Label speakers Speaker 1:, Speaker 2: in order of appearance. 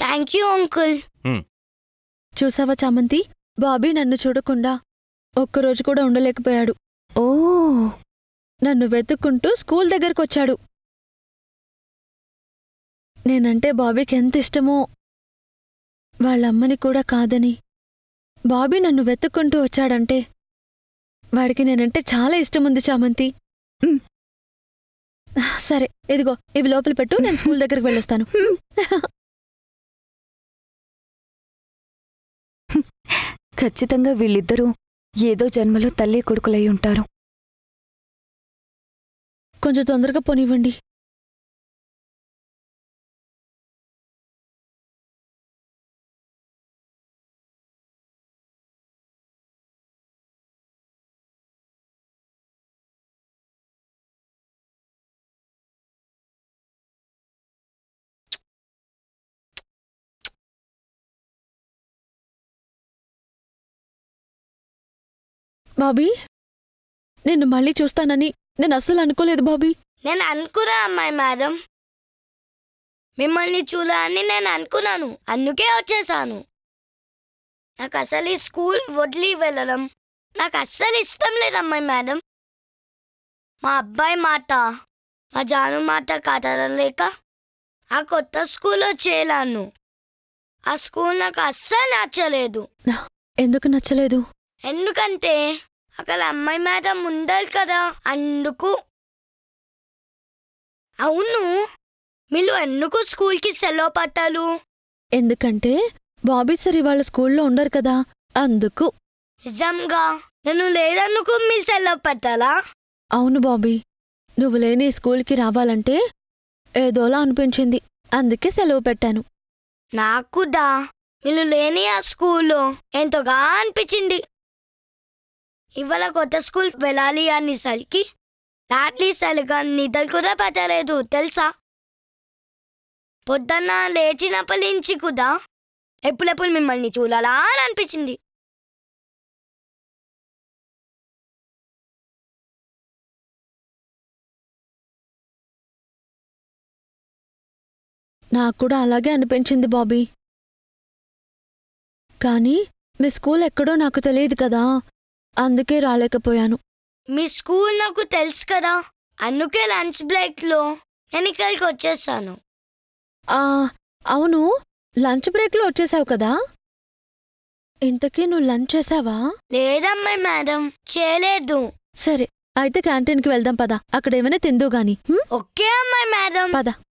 Speaker 1: Thank you uncle
Speaker 2: చూసావా చామంతి బాబీ నన్ను చూడకుండా ఒక్కరోజు కూడా ఉండలేకపోయాడు
Speaker 3: ఓ
Speaker 2: నన్ను వెతుక్కుంటూ స్కూల్ దగ్గరకొచ్చాడు నేనంటే బాబీకి ఎంత ఇష్టమో వాళ్ళమ్మని కూడా కాదని బాబీ నన్ను వెతుక్కుంటూ వచ్చాడంటే వాడికి నేనంటే చాలా ఇష్టం ఉంది చామంతి
Speaker 3: ఉమ్.
Speaker 2: సరే ఇదిగో ఇవి లోపల పెట్టు నేను స్కూల్ దగ్గరికి వెళ్ళొస్తాను
Speaker 3: ఖచ్చితంగా వీళ్ళిద్దరూ ఏదో జన్మలో తల్లి కొడుకులై ఉంటారు
Speaker 2: కొంచెం తొందరగా పోనివ్వండి బాబీ నిన్ను మళ్ళీ చూస్తానని నేను అస్సలు అనుకోలేదు బాబీ
Speaker 1: నేను అనుకున్నా అమ్మాయి మేడం మిమ్మల్ని చూడాలని నేను అనుకున్నాను అందుకే వచ్చేసాను నాకు అసలు ఈ స్కూల్ వదిలి వెళ్ళడం నాకు అస్సలు ఇష్టం లేదు అమ్మాయి మేడం మా అబ్బాయి మాట మా జాను మాట కదలలేక ఆ కొత్త స్కూల్లో చేరాను ఆ స్కూల్ నాకు అస్సలు నచ్చలేదు
Speaker 2: ఎందుకు నచ్చలేదు
Speaker 1: ఎందుకంటే అక్కడ అమ్మాయి మేడం ఉండాలి కదా అందుకు అవును మీరు ఎందుకు స్కూల్కి సెలవు పట్టాలు
Speaker 2: ఎందుకంటే బాబీ సార్ ఇవాళ స్కూల్లో ఉండరు కదా అందుకు
Speaker 1: నిజంగా నేను లేదనుకు మీరు సెలవు పట్టాలా
Speaker 2: అవును బాబీ నువ్వు లేని ఈ స్కూల్కి రావాలంటే ఏదోలా అనిపించింది అందుకే సెలవు పెట్టాను
Speaker 1: నాకు దా మీరు లేని ఆ స్కూల్లో ఎంతోగా అనిపించింది ఇవాళ కొత్త స్కూల్ వెళ్ళాలి అనేసరికి రాత్రి సరిగా నిద్ర కూడా పట్టలేదు తెలుసా పొద్దున్న లేచినప్పటి నుంచి కూడా ఎప్పుడెప్పుడు మిమ్మల్ని చూడాలా అని అనిపించింది
Speaker 2: నాకు కూడా అలాగే అనిపించింది బాబీ కానీ మీ స్కూల్ ఎక్కడో నాకు తెలియదు కదా అందుకే రాలేకపోయాను
Speaker 1: మీ స్కూల్ నాకు తెలుసు కదా అందుకే లంచ్ బ్రేక్లో నేను ఇక్కడికి వచ్చేసాను
Speaker 2: ఆ అవును లంచ్ బ్రేక్లో వచ్చేసావు కదా ఇంతకీ నువ్వు లంచ్ చేసావా
Speaker 1: లేదమ్మాయి మేడం చేయలేదు
Speaker 2: సరే అయితే క్యాంటీన్కి వెళ్దాం పద అక్కడ ఏమైనా తిందు గాని హ్మ్?
Speaker 1: ఓకే అమ్మాయి మేడం
Speaker 2: పద